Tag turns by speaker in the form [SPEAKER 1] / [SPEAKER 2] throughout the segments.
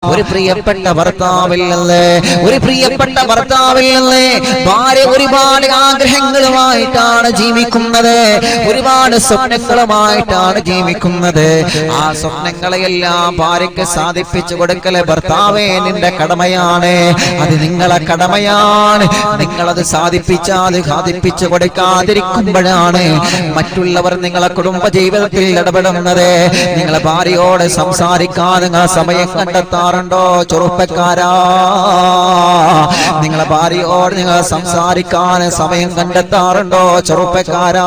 [SPEAKER 1] ഒരു പ്രിയപ്പെട്ട ഭർത്താവിൽ നിന്ന് ഒരു പ്രിയപ്പെട്ട ഭർത്താവിൽ നിന്ന് ഭാര്യ ഒരുപാട് ആഗ്രഹങ്ങളുമായിട്ടാണ് ജീവിക്കുന്നത് ഒരുപാട് സ്വപ്നങ്ങളുമായിട്ടാണ് ജീവിക്കുന്നത് ആ സ്വപ്നങ്ങളെയെല്ലാം ഭാര്യയ്ക്ക് സാധിപ്പിച്ചു കൊടുക്കല് ഭർത്താവേ നിന്റെ കടമയാണ് അത് നിങ്ങളെ കടമയാണ് നിങ്ങളത് സാധിപ്പിച്ചാൽ സാധിപ്പിച്ചു കൊടുക്കാതിരിക്കുമ്പോഴാണ് മറ്റുള്ളവർ നിങ്ങളെ കുടുംബ ജീവിതത്തിൽ ഇടപെടുന്നത് നിങ്ങളെ ഭാര്യയോട് സംസാരിക്കാൻ നിങ്ങൾ സമയം കണ്ടെത്താറുണ്ടോ ചെറുപ്പക്കാരാ നിങ്ങളെ ഭാര്യയോട് നിങ്ങൾ സംസാരിക്കാൻ സമയം കണ്ടെത്താറുണ്ടോ ചെറുപ്പക്കാരാ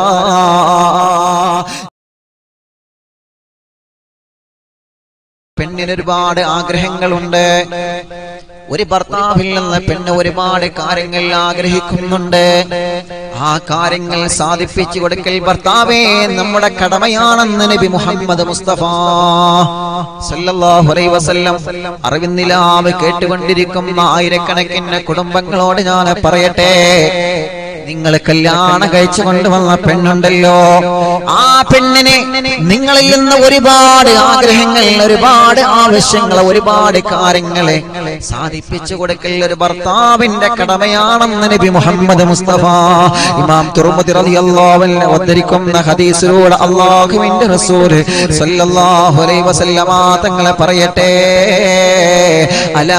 [SPEAKER 1] പെണ്ണിന് ഒരുപാട് ആഗ്രഹങ്ങളുണ്ട് ഒരു ഭർത്താവിൽ നിന്ന് പെണ്ണ് ഒരുപാട് കാര്യങ്ങൾ ആഗ്രഹിക്കുന്നുണ്ട് ആ കാര്യങ്ങൾ സാധിപ്പിച്ചു കൊടുക്കൽ ഭർത്താവേ നമ്മുടെ കടമയാണെന്ന് നബി മുഹമ്മദ് മുസ്തഫ സല്ലല്ലാഹു അലൈഹി വസല്ലം അറിവിന്നിലാവ് കേട്ടുകൊണ്ടിരിക്കുന്ന ആയിരക്കണക്കിന് കുടുംബങ്ങളോട് ഞാൻ പറയട്ടെ നിങ്ങൾ കല്യാണം കഴിച്ചു കൊണ്ടുവന്ന പെണ്ണുണ്ടല്ലോ ആ പെണ്ണിനെ നിങ്ങളിൽ നിന്ന് ഒരുപാട് ആഗ്രഹങ്ങൾ ഒരുപാട് ആവശ്യങ്ങൾ ഒരുപാട് കാര്യങ്ങളെ സാധിപ്പിച്ചു കൊടുക്കൽ ഒരു ഭർത്താവിന്റെ കടമയാണെന്ന് നബി മുഹമ്മദ് മുസ്തഫ ഇമാം തുറമുതി റളിയല്ലാഹു അൻഹു ഉദ്ധരിക്കുന്ന ഹദീസിലൂടെ അല്ലാഹുവിന്റെ റസൂൽ സല്ലല്ലാഹു അലൈഹി വസല്ലമ തങ്ങളെ പറയട്ടെ അലാ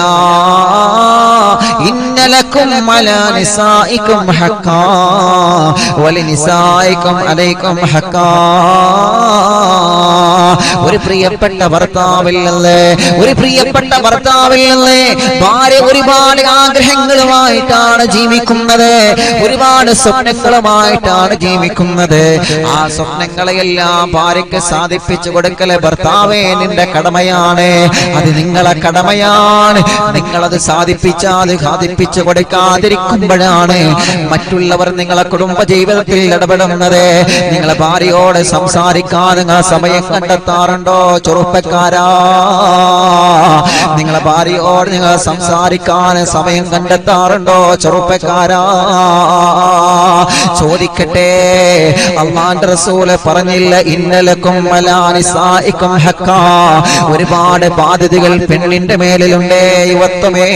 [SPEAKER 1] ഇന്നലക്കും അലാ നിസായിക്കും ഹക്കാ വലിനിസായിക്കും അലൈക്കും ഹക്കാ ഒരു പ്രിയപ്പെട്ട ഭർത്താവിൽ നിന്ന് ഒരു പ്രിയപ്പെട്ട ഭർത്താവിൽ നിന്ന് ഭാര്യ ഒരുപാട് ആഗ്രഹങ്ങളുമായിട്ടാണ് ജീവിക്കുന്നത് ഒരുപാട് സ്വപ്നങ്ങളുമായിട്ടാണ് ജീവിക്കുന്നത് ആ സ്വപ്നങ്ങളെയെല്ലാം ഭാര്യയ്ക്ക് സാധിപ്പിച്ചു കൊടുക്കല് ഭർത്താവേ നിന്റെ കടമയാണ് അത് നിങ്ങളെ കടമയാണ് നിങ്ങളത് സാധിപ്പിച്ചാൽ സാധിപ്പിച്ചു കൊടുക്കാതിരിക്കുമ്പോഴാണ് മറ്റുള്ളവർ നിങ്ങളെ കുടുംബ ജീവിതത്തിൽ ഇടപെടുന്നത് നിങ്ങളെ ഭാര്യയോട് സംസാരിക്കാൻ നിങ്ങൾ സമയം കണ്ടെത്താറുണ്ടോ ചെറുപ്പക്കാരാ നിങ്ങളെ ഭാര്യയോട് നിങ്ങൾ സംസാരിക്കാൻ സമയം കണ്ടെത്താറുണ്ടോ ചെറുപ്പക്കാരാ ചോദിക്കട്ടെ അള്ളാന്റെ റസൂല് പറഞ്ഞില്ല ഇന്നലക്കും മലാനിസായിക്കും ഹക്കാ ഒരുപാട് ബാധ്യതകൾ പെണ്ണിന്റെ മേലിലുണ്ടേ യുവത്വമേ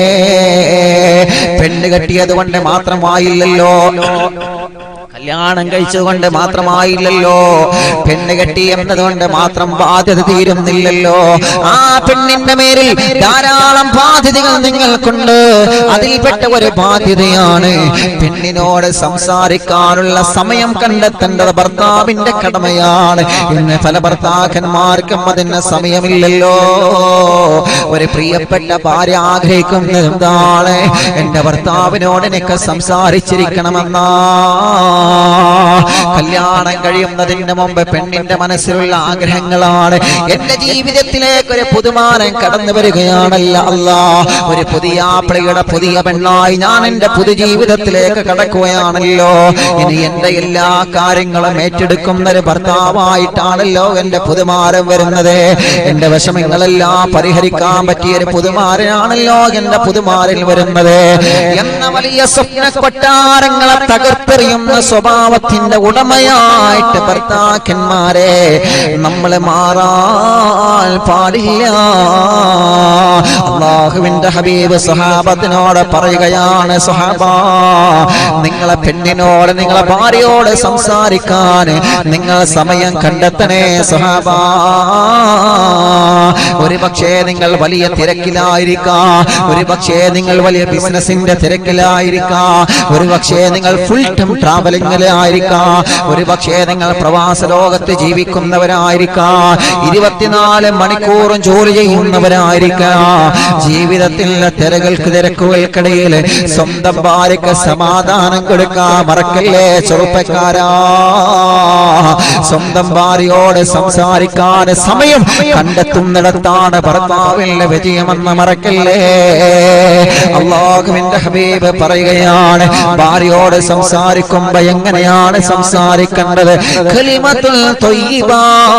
[SPEAKER 1] പെണ്ണ് കെട്ടിയത് കൊണ്ട് മാത്രമായില്ലല്ലോ കല്യാണം കഴിച്ചതുകൊണ്ട് മാത്രമായില്ലല്ലോ പെണ്ണ് കെട്ടി എന്നതുകൊണ്ട് മാത്രം ബാധ്യത തീരുന്നില്ലല്ലോ ആ പെണ്ണിന്റെ മേലിൽ ധാരാളം ബാധ്യതകൾ നിങ്ങൾക്കുണ്ട് അതിൽപ്പെട്ട ഒരു ബാധ്യതയാണ് പെണ്ണിനോട് സംസാരിക്കാനുള്ള സമയം കണ്ടെത്തേണ്ടത് ഭർത്താവിന്റെ കടമയാണ് ഇന്ന് പല ഭർത്താക്കന്മാർക്കും അതിന് സമയമില്ലല്ലോ ഒരു പ്രിയപ്പെട്ട ഭാര്യ ആഗ്രഹിക്കുന്നത് എന്താണ് എന്റെ ഭർത്താവിനോട് എനിക്ക് സംസാരിച്ചിരിക്കണമെന്നാ കല്യാണം കഴിയുന്നതിന് മുമ്പ് പെണ്ണിന്റെ മനസ്സിലുള്ള ആഗ്രഹങ്ങളാണ് എന്റെ ജീവിതത്തിലേക്ക് ഒരു പുതുമാനം കടന്നു വരികയാണല്ല അല്ല ഒരു പുതിയ ആപ്പിളിയുടെ പുതിയ പെണ്ണായി ഞാൻ എന്റെ പുതു ജീവിതത്തിലേക്ക് കടക്കുകയാണല്ലോ ഇനി എന്റെ എല്ലാ കാര്യങ്ങളും ഏറ്റെടുക്കുന്ന ഒരു ഭർത്താവായിട്ടാണല്ലോ എന്റെ പുതുമാരം വരുന്നത് എന്റെ വിഷമങ്ങളെല്ലാം പരിഹരിക്കാൻ പറ്റിയ ഒരു പുതുമാരനാണല്ലോ എന്റെ പുതുമാരിൽ വരുന്നത് എന്ന വലിയ സ്വപ്ന കൊട്ടാരങ്ങളെ തകർത്തെറിയുന്ന സ്വഭാവത്തിന്റെ ഉടമയായിട്ട് ഭർത്താക്കന്മാരെ നമ്മൾ മാറാൻ പാടില്ല അള്ളാഹുവിന്റെ ഹബീബ് സഹാബത്തിനോട് പറയുകയാണ് സഹാബ നിങ്ങളെ പെണ്ണിനോട് നിങ്ങളെ ഭാര്യയോട് സംസാരിക്കാൻ നിങ്ങൾ സമയം കണ്ടെത്തണേ സഹാബ ഒരു പക്ഷേ നിങ്ങൾ വലിയ തിരക്കിലായിരിക്കാം ഒരു പക്ഷേ നിങ്ങൾ വലിയ ബിസിനസിന്റെ തിരക്കിലായിരിക്കാം ഒരു പക്ഷേ നിങ്ങൾ ഫുൾ ടൈം ട്രാവലിംഗിലായിരിക്കാം ഒരു പക്ഷേ നിങ്ങൾ പ്രവാസ ലോകത്ത് ജീവിക്കുന്നവരായിരിക്കാം ഇരുപത്തിനാല് മണിക്കൂറും ജോലി ചെയ്യുന്നവരായിരിക്കാം ജീവിതത്തിലെ തിരകൾക്ക് തിരക്കുകൾക്കിടയിൽ സ്വന്തം ഭാര്യക്ക് സമാധാനം കൊടുക്കാൻ മറക്കല്ലേ ചെറുപ്പക്കാരാ സ്വന്തം ഭാര്യയോട് സംസാരിക്കാൻ സമയം കണ്ടെത്തുന്നിടത്താണ് ഭർത്താവിന്റെ വിജയമെന്ന് മറക്കല്ലേ അള്ളാഹുവിന്റെ ഹബീബ് പറയുകയാണ് ഭാര്യയോട് സംസാരിക്കുമ്പോ എങ്ങനെയാണ് സംസാരിക്കേണ്ടത് ഖലിമത്തുൽ ത്വയ്യിബ.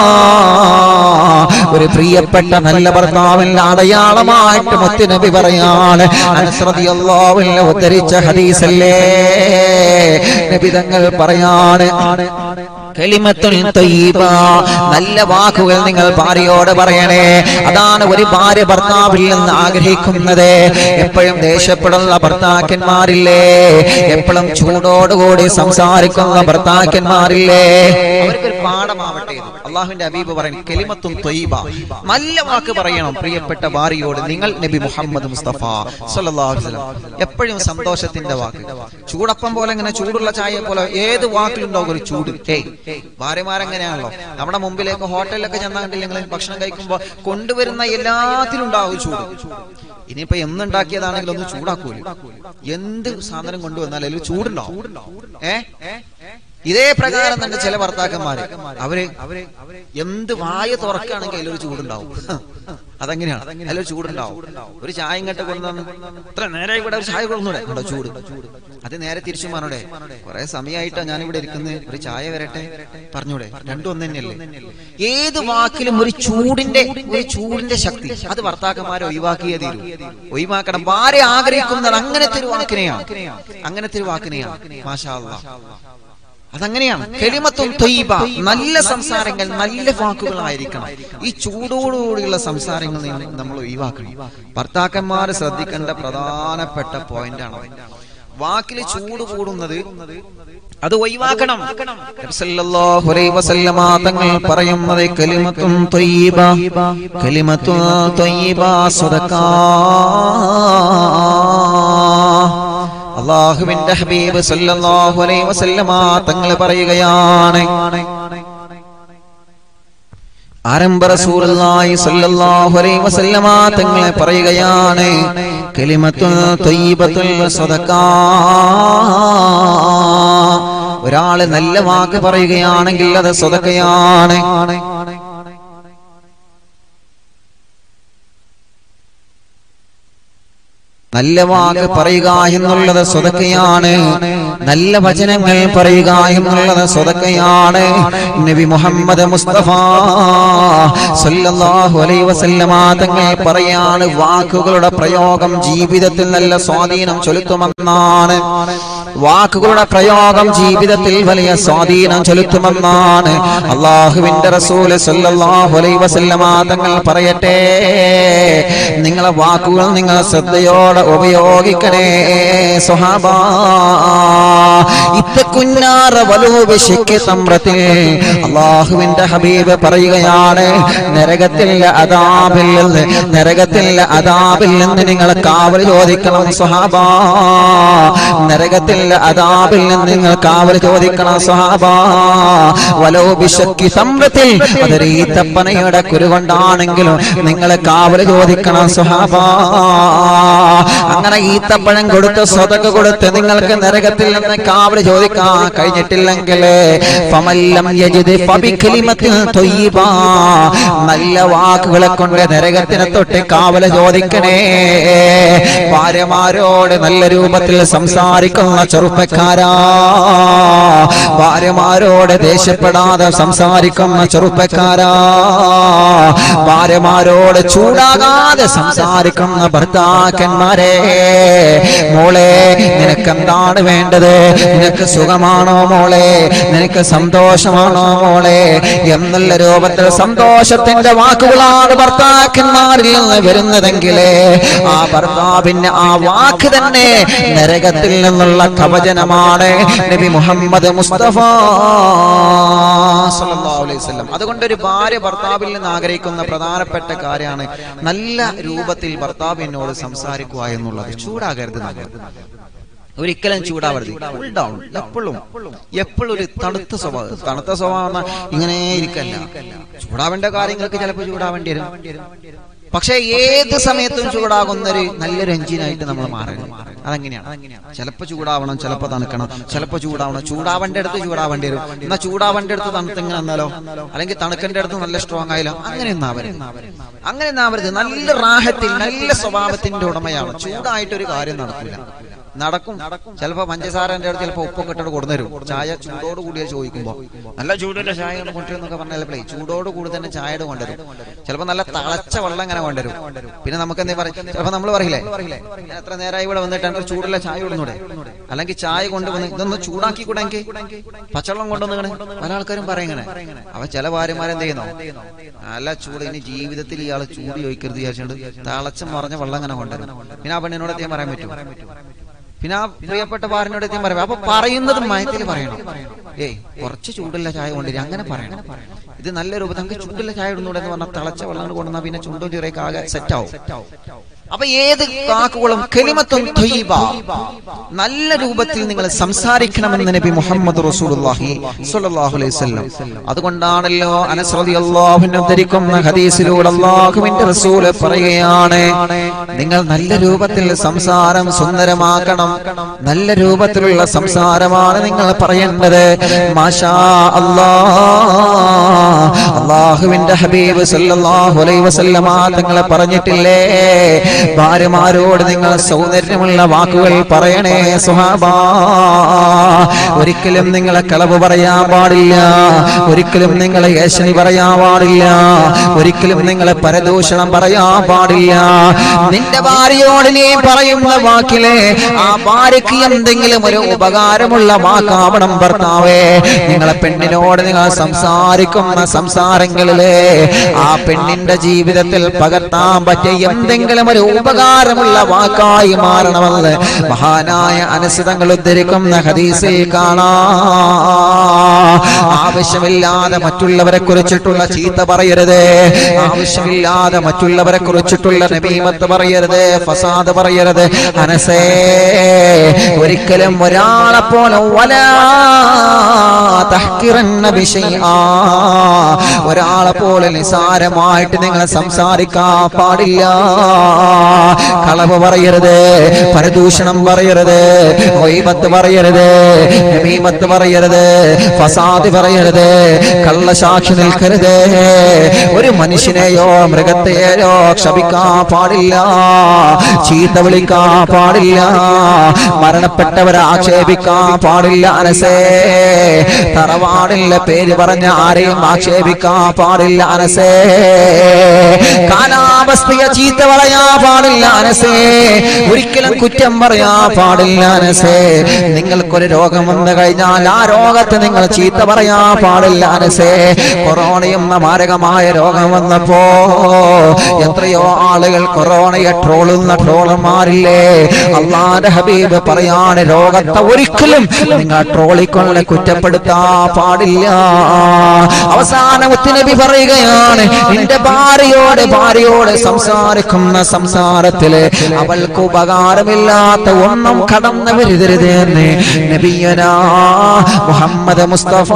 [SPEAKER 1] ഒരു പ്രിയപ്പെട്ട നല്ല ഭർത്താവിന്റെ അടയാളമായിട്ട് മുത്തുനബി പറയാണ് അനസ് റളിയല്ലാഹു അൻഹു ഉദ്ധരിച്ച ഹദീസല്ലേ നബി തങ്ങൾ പറയാണ് കലിമത്തുൽ ത്വയ്യിബ. നല്ല വാക്കുകൾ നിങ്ങൾ ഭാര്യയോട് പറയണേ അതാണ് ഒരു ഭാര്യ ഭർത്താവിൽ നിന്ന് ആഗ്രഹിക്കുന്നത് എപ്പോഴും ദേഷ്യപ്പെടുന്ന ഭർത്താക്കന്മാരില്ലേ എപ്പോഴും ചൂടോടുകൂടി സംസാരിക്കുന്ന ഭർത്താക്കന്മാരില്ലേ അവർക്കൊരു പാഠമാവട്ടെ ഇത്. അള്ളാഹുവിന്റെ അബീബ് പറയും കെലിമത്തും ത്വയ്യിബ. നല്ല വാക്ക് പറയണം പ്രിയപ്പെട്ട ഭാര്യയോട് നിങ്ങൾ നബി മുഹമ്മദ് മുസ്തഫ സല്ലല്ലാഹു അലൈഹി വസല്ലം എപ്പോഴും സന്തോഷത്തിന്റെ വാക്ക് ചൂടപ്പം പോലെ ഇങ്ങനെ ചൂടുള്ള ചായ പോലെ ഏത് വാക്കിലുണ്ടാവും ഒരു ചൂട് ഏയ് ഭാര്യമാരെങ്ങനെയാണല്ലോ നമ്മുടെ മുമ്പിലേക്ക് ഹോട്ടലിലൊക്കെ ചെന്നാൽ കണ്ടില്ല നിങ്ങൾ ഭക്ഷണം കഴിക്കുമ്പോ കൊണ്ടുവരുന്ന എല്ലാത്തിലും ഉണ്ടാവും ചൂട് ഇനിയിപ്പോ എന്നുണ്ടാക്കിയതാണെങ്കിലും ഒന്ന് ചൂടാക്കൂല എന്ത് സാധനം കൊണ്ടുവന്നാലും അതിൽ ചൂടുണ്ടാവും ഏ ഇതേ പ്രകാരം തന്നെ ചില ഭർത്താക്കന്മാര് അവര് എന്ത് വായ തുറക്കുകയാണെങ്കിൽ അതിലൊരു ചൂടുണ്ടാവും അതെങ്ങനെയാണ് അതിലൊരു ചൂടുണ്ടാവും ഒരു ചായ ഇങ്ങോട്ട് കൊണ്ടുവന്ന് ഇത്ര നേരെ ഇവിടെ ഒരു ചായ കൊണ്ടുവന്നൂടെ ഉണ്ടോ ചൂട് അത് നേരെ തിരിച്ചു മാറോടെ കുറെ സമയമായിട്ടാ ഞാൻ ഇവിടെ ഇരിക്കുന്നത് ഒരു ചായ വരട്ടെ പറഞ്ഞൂടെ രണ്ടും ഒന്ന് തന്നെയല്ലേ ഏത് വാക്കിലും ഒരു ചൂടിന്റെ ഒരു ചൂടിന്റെ ശക്തി അത് ഭർത്താക്കന്മാരെ ഒഴിവാക്കിയേ തീരൂ ഒഴിവാക്കണം ഭാര്യ ആഗ്രഹിക്കുന്നത് അങ്ങനത്തെ ഒരു വാക്കിനെയാണ് അങ്ങനത്തെ ഒരു വാക്കിനെയാണ് മാഷാ അല്ലാഹ് അതങ്ങനെയാണ് കെളിമത്തും തൊയ്ബ നല്ല സംസാരങ്ങൾ നല്ല വാക്കുകളായിരിക്കണം ഈ ചൂടോടുകൂടിയുള്ള സംസാരങ്ങൾ നിങ്ങൾ നമ്മൾ ഒഴിവാക്കണം ഭർത്താക്കന്മാർ ശ്രദ്ധിക്കേണ്ട പ്രധാനപ്പെട്ട പോയിന്റ് ആണ് വാക്കിൽ ചൂട് കൂടുന്നത് അത് ഒഴിവാക്കണം നബി സല്ലല്ലാഹു അലൈഹി വസല്ലമ തങ്ങൾ പറയുന്നത് കലിമത്തും ത്വയ്യിബ കലിമത്തും ത്വയ്യിബ സദഖാ അള്ളാഹുവിന്റെ ഹബീബ് സല്ലല്ലാഹു അലൈഹി വസല്ലമ തങ്ങൾ പറയുകയാണ് ആരംഭ റസൂലുള്ളാഹി സ്വല്ലല്ലാഹു അലൈഹി വസല്ലമ തങ്ങൾ പറയുകയാണ് കലിമത്തുൽ ത്വയ്യിബത്തുൽ സദഖാ ഒരാള് നല്ല വാക്ക് പറയുകയാണെങ്കിൽ അത് സ്വതക്കയാണ് നല്ല വാക്ക് പറയുക എന്നുള്ളത് സ്വതക്കയാണ് നല്ല വചനങ്ങൾ പറയുക എന്നുള്ളത് സ്വതക്കയാണ് നബി മുഹമ്മദ് മുസ്തഫ സല്ലല്ലാഹു അലൈഹി വസല്ലമ തങ്ങൾ പറയാണ് വാക്കുകളുടെ പ്രയോഗം ജീവിതത്തിൽ നല്ല സ്വാധീനം ചെലുത്തുമെന്നാണ് വാക്കുകളുടെ പ്രയോഗം ജീവിതത്തിൽ വലിയ സ്വാധീനം ചെലുത്തുമെന്നാണ് അള്ളാഹുവിന്റെ റസൂല് സല്ലല്ലാഹു അലൈഹി വസല്ലമ തങ്ങൾ പറയട്ടെ നിങ്ങളെ വാക്കുകൾ നിങ്ങൾ ശ്രദ്ധയോടെ ഉപയോഗിക്കണേ സ്വഹാബ ഇത്തക്കുഞ്ഞാറ വലൂബിശിക്ക് തമ്രത്തിൽ അള്ളാഹുവിന്റെ ഹബീബ് പറയുകയാണ് നരകത്തിൽ അതാബിൽ നിന്ന് നരകത്തിൽ അതാബിൽ നിന്ന് നിങ്ങൾ കാവൽ ചോദിക്കണം സ്വഹാബ നരകത്തിൽ അതാബിൽ നിന്ന് നിങ്ങൾ കാവൽ ചോദിക്കണം സ്വഹാബ വലോബിശക്കി തമ്രത്തിൽ അതൊരു ഈത്തപ്പനയുടെ കുരുകൊണ്ടാണെങ്കിലും നിങ്ങൾ കാവൽ ചോദിക്കണം സ്വഹാബ അങ്ങനെ ഈത്തപ്പഴം കൊടുത്ത് സ്വതക്ക് കൊടുത്ത് നിങ്ങൾക്ക് നരകത്തിൽ നിന്ന് കാവൽ ചോദിക്കാൻ കഴിഞ്ഞിട്ടില്ലെങ്കിൽ ഫമല്ലം യജിദ് ഫബികലിമത്തിൽ ത്വയ്യിബ. നല്ല വാക്കുകളെ കൊണ്ട് നരകത്തിനെ തൊട്ട് കാവൽ ചോദിക്കണേ ഭാര്യമാരോട് നല്ല രൂപത്തിൽ സംസാരിക്കുന്ന ചെറുപ്പക്കാരാ ഭാര്യമാരോട് ദേഷ്യപ്പെടാതെ സംസാരിക്കുന്ന ചെറുപ്പക്കാരാ ഭാര്യമാരോട് ചൂടാകാതെ സംസാരിക്കുന്ന ഭർത്താക്കന്മാരെ മോളെ നിനക്കെന്താണ് വേണ്ടത് നിനക്ക് സുഖമാണോ മോളെ നിനക്ക് സന്തോഷമാണോ മോളെ എന്നുള്ള രൂപത്തിൽ സന്തോഷത്തിന്റെ വാക്കുകളാണ് ഭർത്താക്കന്മാരിൽ നിന്ന് വരുന്നതെങ്കിലേ ആ ഭർത്താവിന് ആ വാക്ക് തന്നെ നരകത്തിൽ നിന്നുള്ള കവചനമാണ് നബി മുഹമ്മദ് മുസ്തഫ സല്ലല്ലാഹു അലൈഹി വസല്ലം അതുകൊണ്ട് ഒരു ഭാര്യ ഭർത്താവിൽ നിന്ന് ആഗ്രഹിക്കുന്ന പ്രധാനപ്പെട്ട കാര്യമാണ് നല്ല രൂപത്തിൽ ഭർത്താവിനോട് സംസാരിക്കുക എന്നുള്ളത് ചൂടാകരുത് നമ്മൾ ഒരിക്കലും ചൂടാവരുത് കൂൾ ഡൗൺ എപ്പോഴും എപ്പോഴും ഒരു തണുത്ത സ്വഭാവം തണുത്ത സ്വഭാവം എന്നാ ഇങ്ങനെ ഇരിക്കല്ല ചൂടാവേണ്ട കാര്യങ്ങൾക്ക് ചിലപ്പോൾ ചൂടാവേണ്ടി വരും പക്ഷെ ഏത് സമയത്തും ചൂടാകുന്ന ഒരു നല്ലൊരു എഞ്ചിനായിട്ട് നമ്മൾ മാറണം അതെങ്ങനെയാണ് ചിലപ്പോ ചൂടാവണം ചിലപ്പോ തണുക്കണം ചിലപ്പോ ചൂടാവണം ചൂടാവേണ്ട അടുത്ത് ചൂടാവേണ്ടി വരും എന്നാ ചൂടാവേണ്ട അടുത്ത് തണുത്തെങ്ങനെ എന്നാലോ അല്ലെങ്കിൽ തണുക്കേണ്ട അടുത്ത് നല്ല സ്ട്രോങ് ആയാലോ അങ്ങനെ ഒന്നാവരുത് അങ്ങനെ ഒന്നാവരുത് നല്ല റാഹത്തിൽ നല്ല സ്വഭാവത്തിന്റെ ഉടമയാണ് ചൂടായിട്ട് ഒരു കാര്യം നടക്കില്ല നടക്കും ചിലപ്പോ പഞ്ചസാരന്റെ അടുത്ത് ചിലപ്പോ ഉപ്പൊക്കെ ഇട്ടിട്ട് കൊടുന്നരും ചായ ചൂടോട് കൂടിയ ചോദിക്കുമ്പോ നല്ല ചൂടുള്ള ചായ ഒന്ന് കൊണ്ടുവരുന്നൊക്കെ പറഞ്ഞാൽ പ്ലേ ചൂടോട് കൂടി തന്നെ ചായയുടെ കൊണ്ടുവരും ചിലപ്പോ നല്ല തളച്ച വെള്ളം ഇങ്ങനെ കൊണ്ടുവരും പിന്നെ നമുക്ക് എന്താ പറയും ചിലപ്പോ നമ്മൾ പറയില്ലേ ഞാൻ എത്ര നേരമായി ഇവിടെ വന്നിട്ട് ഒരു ചൂടുള്ള ചായ ഇടുന്നൂടെ അല്ലെങ്കിൽ ചായ കൊണ്ടുവന്ന് ഇതൊന്ന് ചൂടാക്കി കൂടെ എനിക്ക് പച്ചവെള്ളം കൊണ്ടുവന്നിങ്ങനെ പല ആൾക്കാരും പറയങ്ങനെ അവ ചില ഭാര്യമാരെന്ത് ചെയ്യുന്നു നല്ല ചൂട് ഇനി ജീവിതത്തിൽ ഇയാൾ ചൂട് ചോദിക്കരുത് വിചാരിച്ചുകൊണ്ട് തളച്ചം പറഞ്ഞ വെള്ളം ഇങ്ങനെ കൊണ്ടുവരും പിന്നെ ആ പെണ്ണിനോട് എത്തിയാൻ പറയാൻ പറ്റും പിന്നെ ആ പ്രിയപ്പെട്ട ഭാര്യനോട് എത്തിയാൻ പറയാം അപ്പൊ പറയുന്നത് മയത്തിൽ പറയണം ഏയ് കുറച്ച് ചൂടുള്ള ചായ കൊണ്ടുവരും അങ്ങനെ പറയണം ഇത് നല്ല രൂപത്തിൽ നമുക്ക് ചൂടുള്ള ചായ ഇടുന്നൂടെ എന്ന് പറഞ്ഞാൽ തിളച്ച വെള്ളം കൊണ്ടുവന്നാൽ പിന്നെ ചുണ്ടും ചുരയൊക്കെ ആകെ സെറ്റ് ആവും അപ്പൊ ഏത് വാക്കുകളും കെലിമത്തും ത്വയ്യിബ. നല്ല രൂപത്തിൽ നിങ്ങൾ സംസാരിക്കണമെന്ന് നബി മുഹമ്മദ് റസൂലുള്ളാഹി സ്വല്ലല്ലാഹു അലൈഹി വസല്ലം അതുകൊണ്ടാണല്ലോ അനസ് റളിയല്ലാഹു അൻഹു ധരിക്കുന്ന ഹദീസിലൂടെ അല്ലാഹുവിന്റെ റസൂൽ പറയുകയാണ് നിങ്ങൾ നല്ല രൂപത്തിൽ സംസാരം സുന്ദരമാക്കണം നല്ല രൂപത്തിലുള്ള സംസാരമാണ് നിങ്ങൾ പറയേണ്ടത് മാഷാ അല്ലാഹ് അള്ളാഹുവിന്റെ ഹബീബ് സല്ലല്ലാഹു അലൈഹി വസല്ലമ തങ്ങളെ പറഞ്ഞിട്ടില്ലേ ഭാര്യമാരോട് നിങ്ങൾ സൗന്ദര്യമുള്ള വാക്കുകൾ പറയണേ സുഹാബ ഒരിക്കലും നിങ്ങളെ കളവ് പറയാൻ പാടില്ല ഒരിക്കലും നിങ്ങളെ ഏശനി പറയാൻ പാടില്ല ഒരിക്കലും നിങ്ങളെ പരദൂഷണം പറയാൻ പാടില്ല നിന്റെ ഭാര്യയോട് നീ പറയുന്ന വാക്കിലെ ആ ഭാര്യക്ക് എന്തെങ്കിലും ഒരു ഉപകാരമുള്ള വാക്കാവണം ഭർത്താവേ നിങ്ങളെ പെണ്ണിനോട് നിങ്ങൾ സംസാരിക്കുന്ന സംസാരങ്ങളിലെ ആ പെണ്ണിന്റെ ജീവിതത്തിൽ പകർത്താൻ പറ്റിയ എന്തെങ്കിലും ഒരു ഉപകാരമുള്ള വാക്കായി മാറണമെന്ന് മഹാനായ അനുസൃതങ്ങൾ ഉദ്ധരിക്കുന്ന ഹദീസിൽ കാണാം ആവശ്യമില്ലാതെ മറ്റുള്ളവരെ കുറിച്ചിട്ടുള്ള ചീത്ത പറയരുത് ആവശ്യമില്ലാതെ മറ്റുള്ളവരെ കുറിച്ചിട്ടുള്ള നബീമത്ത് പറയരുത് ഫസാദ് പറയരുത് അനസേ ഒരിക്കലും ഒരാളെ പോലെ വലാ തഹ്കിറന്ന ബിശൈആ. ഒരാളെ പോലെ നിസാരമായിട്ട് നിങ്ങൾ സംസാരിക്കാൻ പാടില്ല കളവ് പറയരുത് പരദൂഷണം പറയരുത് ഒയ്മത്ത് പറയരുത് നമീമത്ത് പറയരുത് ഫസാദ് പറയരുത് കള്ളസാക്ഷി നിൽക്കരുത് ഒരു മനുഷ്യനെയോ മൃഗത്തെയോ ക്ഷപിക്കാൻ പാടില്ല ചീത്ത വിളിക്കാൻ പാടില്ല മരണപ്പെട്ടവരെ ആക്ഷേപിക്കാൻ പാടില്ല അനസേ തറവാടില്ല പേര് പറഞ്ഞ ആരെയും ആക്ഷേപിക്കാൻ പാടില്ല അനസേ കാലാവസ്ഥയെ ചീത്ത പറയാൻ പാടില്ല അനസേ ഒരിക്കലും കുറ്റം പറയാൻ പാടില്ല അനസേ നിങ്ങൾക്കൊരു രോഗം വന്നു കഴിഞ്ഞാൽ ആ രോഗത്തെ നിങ്ങൾ ചീത്ത പറയാൻ പാടില്ല അനസേ കൊറോണ എന്ന മാരകമായ രോഗം വന്നപ്പോ എത്രയോ ആളുകൾ കൊറോണയെ ട്രോളുന്ന ട്രോളന്മാരില്ലേ അള്ളാന്റെ ഹബീബ് പറയാണ് രോഗത്തെ ഒരിക്കലും നിങ്ങൾ ട്രോളിക്കൊണ്ട് കുറ്റപ്പെടുത്താൻ പാടില്ല അവസാന മുത്തുനബി പറയുകയാണ് നിന്റെ ഭാര്യയോട് ഭാര്യയോട് സംസാരിക്കുന്ന സംസാരത്തില് അവൾക്ക് ഉപകാരമില്ലാത്ത ഒന്നും കടന്നു വരുതരുത് എന്ന് നബിയനാ മുഹമ്മദ് മുസ്തഫ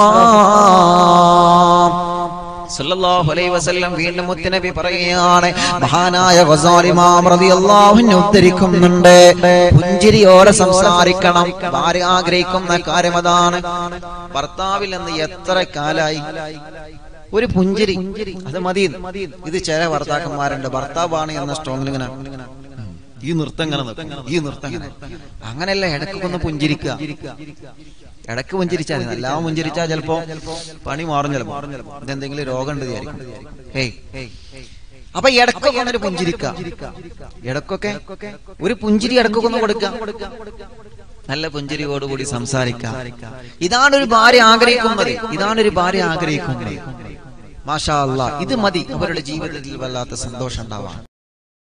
[SPEAKER 1] സല്ലല്ലാഹു അലൈഹി വസല്ലം വീണ്ടും മുത്തുനബി പറയുകയാണ് മഹാനായ ഗസാലി ഇമാം റളിയല്ലാഹു അൻഹു ഉദ്ധരിക്കുന്നുണ്ട് പുഞ്ചിരിയോടെ സംസാരിക്കണം ഭാര്യ ആഗ്രഹിക്കുന്ന കാര്യം അതാണ് ഭർത്താവിൽ നിന്ന് എത്ര കാലായി ഒരു പുഞ്ചിരി അത് മതി ഇത് ചില ഭർത്താക്കന്മാരുണ്ട് ഭർത്താവാണ് എന്ന സ്ട്രോങ്ങിൽ ഇങ്ങനെ ഈ നൃത്തം ഇങ്ങനെ നിൽക്കും. ഈ നൃത്തം ഇങ്ങനെ. അങ്ങനെയല്ല ഇടയ്ക്കൊന്ന് പുഞ്ചിരിക്കുക ഇടയ്ക്ക് പുഞ്ചിരിച്ചാൽ മതി. എല്ലാം പുഞ്ചിരിച്ചാൽ ചിലപ്പോ പണി മാറും ചിലപ്പോ ഇതെന്തെങ്കിലും രോഗം ഉണ്ട് വിചാരിക്കും ഏയ് അപ്പൊ ഇടക്കൊക്കെ ഒന്നൊരു പുഞ്ചിരിക്ക ഇടക്കൊക്കെ ഒരു പുഞ്ചിരി ഇടക്കൊക്കെ ഒന്ന് കൊടുക്ക നല്ല പുഞ്ചിരിയോടുകൂടി സംസാരിക്കാം ഇതാണ് ഒരു ഭാര്യ ആഗ്രഹിക്കുന്നത് ഇതാണ് ഒരു ഭാര്യ ആഗ്രഹിക്കുന്നത് മാഷാ അല്ലാ ഇത് മതി അവരുടെ ജീവിതത്തിൽ വല്ലാത്ത സന്തോഷം ഉണ്ടാവാൻ